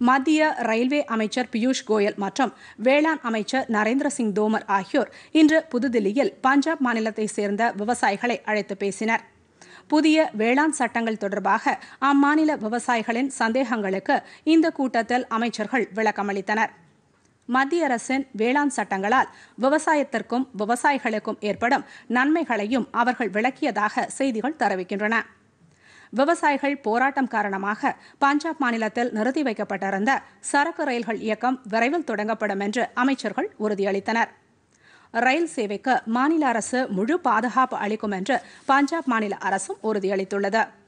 மத்திய ரயில்வே அமைச்சர் பியூஷ் கோயல் மற்றும் வேளாண் அமைச்சர் நரேந்திர சிங் தோமர் ஆகியோர் இன்று புதுதில்லியில் பஞ்சாப் மாநிலத்தை சேர்ந்த விவசாயிகளை அழைத்து பேசினர் புதிய வேளாண் சட்டங்கள் தொடர்பாக அம்மாநில விவசாயிகளின் சந்தேகங்களுக்கு இந்த கூட்டத்தில் அமைச்சர்கள் விளக்கமளித்தனர் மத்திய அரசின் வேளாண் சட்டங்களால் விவசாயத்திற்கும் விவசாயிகளுக்கும் ஏற்படும் நன்மைகளையும் அவர்கள் விளக்கியதாக செய்திகள் தெரிவிக்கின்றன விவசாயிகள் போராட்டம் காரணமாக பஞ்சாப் மாநிலத்தில் நிறுத்தி வைக்கப்பட்டிருந்த சரக்கு ரயில்கள் இயக்கம் விரைவில் தொடங்கப்படும் என்று அமைச்சர்கள் உறுதியளித்தனர் ரயில் சேவைக்கு மாநில அரசு முழு பாதுகாப்பு அளிக்கும் என்று பஞ்சாப் மாநில அரசும் உறுதியளித்துள்ளது